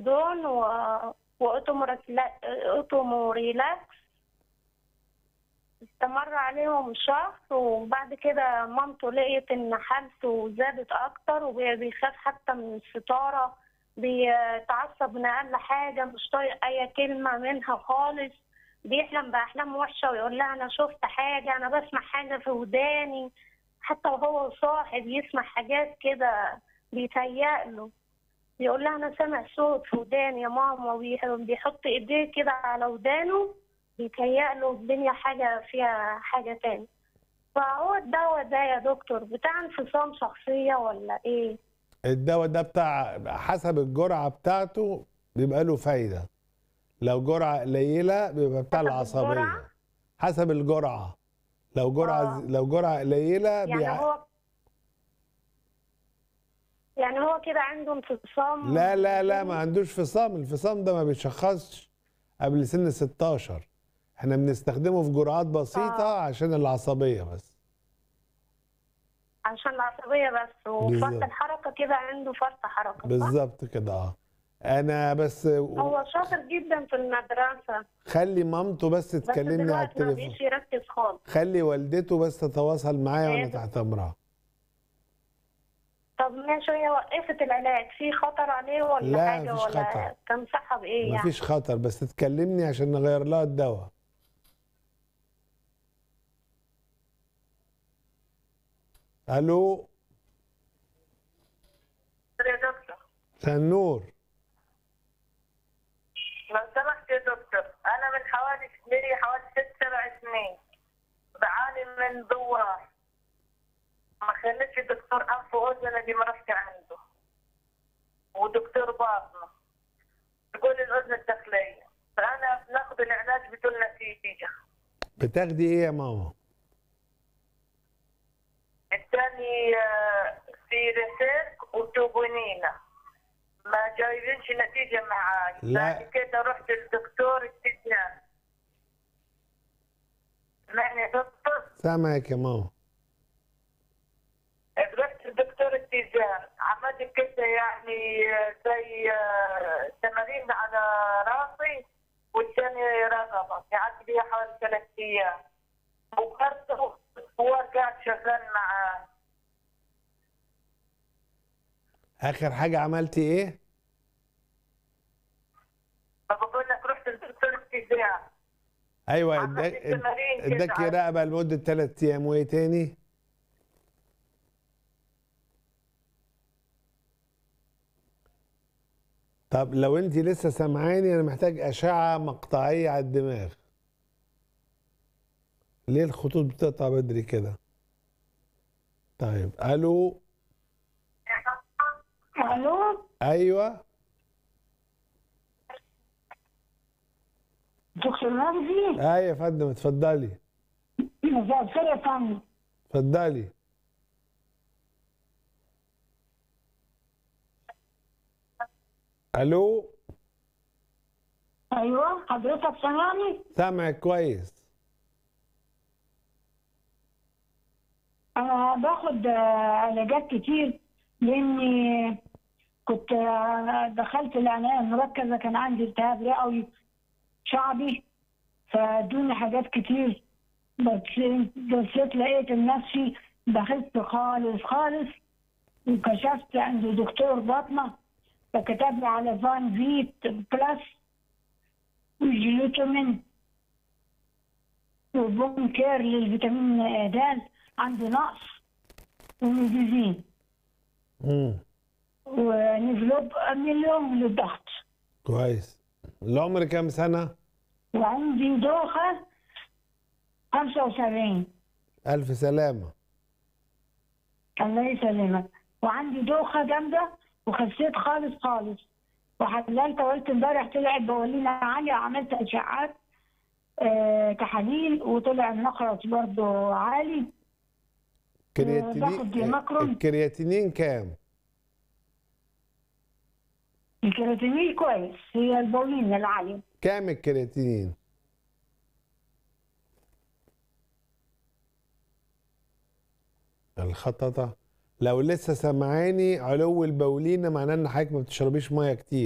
كورتيزون و وأوتوموريلا- أوتوموريلاكس استمر عليهم شهر وبعد كده مامته لقيت ان حالته زادت اكتر وبيخاف حتى من الستارة بيتعصب من اقل حاجة مش طايق اي كلمة منها خالص بيحلم باحلام وحشة ويقول لها انا شفت حاجة انا بسمع حاجة في وداني حتى وهو صاحي بيسمع حاجات كده بيتهيأله يقول لها انا سامع صوت في وداني يا ماما وبيح- بيحط ايديه كده على ودانه بيتهيأله الدنيا حاجة فيها حاجة تاني فهو الدواء ده يا دكتور بتاع انفصام شخصية ولا ايه؟ الدواء ده بتاع حسب الجرعة بتاعته بيبقى له فايدة لو جرعة قليلة بيبقى بتاع حسب العصبية الجرعة؟ حسب الجرعة لو جرعة آه. لو جرعة قليلة يعني بيع... هو يعني هو كده عنده انفصام لا لا لا ما عندوش فصام الفصام ده ما بيتشخصش قبل سن 16 احنا بنستخدمه في جرعات بسيطة آه. عشان العصبية بس عشان العصبية بس وفرط بالظبط. الحركة كده عنده فرط حركة صح؟ بالظبط كده اه انا بس هو شاطر جدا في المدرسة خلي مامته بس بس تكلمني على دلوقتي ما التليفون بقيش يركز خالص خلي والدته بس تتواصل معايا وانا إيه؟ تحت امرها طب ماشي هي وقفت العلاج في خطر عليه ولا لا، حاجة مفيش ولا خطر. تنصحها بإيه يعني؟ مفيش خطر بس تكلمني عشان نغير لها الدواء الو يا دكتور سنور لو سمحت يا دكتور انا من حوالي لي حوالي ست سبع سنين بعاني من دوار ما خليتش دكتور انف واذن اللي ما رحت عنده ودكتور باطنه تقول الاذن الداخليه فانا بناخذ العلاج بدون نتيجه بتاخدي ايه يا ماما الثاني آه، سيريسيك وتوبونينا ما جايبينش نتيجة معاي لا. بعد كده رحت للدكتور اتجاه سمعني يا دكتور سامعك يا ماما رحت للدكتور اتجاه عملت كده يعني آه، زي آه، تمارين على راسي والثاني رقبة قعدت فيها حوالي ثلاث أيام وبرضه هو قاعد شغال معاه اخر حاجه عملتي ايه فبقول لك رحت للدكتور اتجاه ايوه عملت اداك التمارين كده اداك على- رقبه لمده 3 ايام وايه تاني طب لو انت لسه سامعاني انا محتاج اشعه مقطعيه على الدماغ ليه الخطوط بتقطع بدري كده طيب الو ألو ايوه دكتور مجدي ايوه يا فندم اتفضلي مساء الخير يا فندم اتفضلي الو أيوه حضرتك سامعني؟ سامعك كويس أنا باخد آه، علاجات كتير لأني كنت آه، دخلت العناية المركزة كان عندي التهاب رئوي شعبي فادوني حاجات كتير بس بصيت لقيت نفسي بخس خالص خالص وكشفت عند دكتور باطنة فكتب لي على فان فيت بلس وجلوتامين وبون كير للفيتامين د عندي نقص وميزيزين امم ونفلوب مليون للضغط كويس العمر كام سنه وعندي دوخة 75 الف سلامه الله يسلمك وعندي دوخة جامدة وخسيت خالص خالص وحللت قلت امبارح طلعت بولينا عالية عملت اشعاعات آه تحاليل وطلع النقرس برضه عالي باخد كرياتينين ديماكرون. الكرياتينين كام الكرياتينين كويس هي البولين العالية كام الكرياتينين الخططة لو لسه سامعاني علو البولينة معناه ان حضرتك ما بتشربيش ميه كتير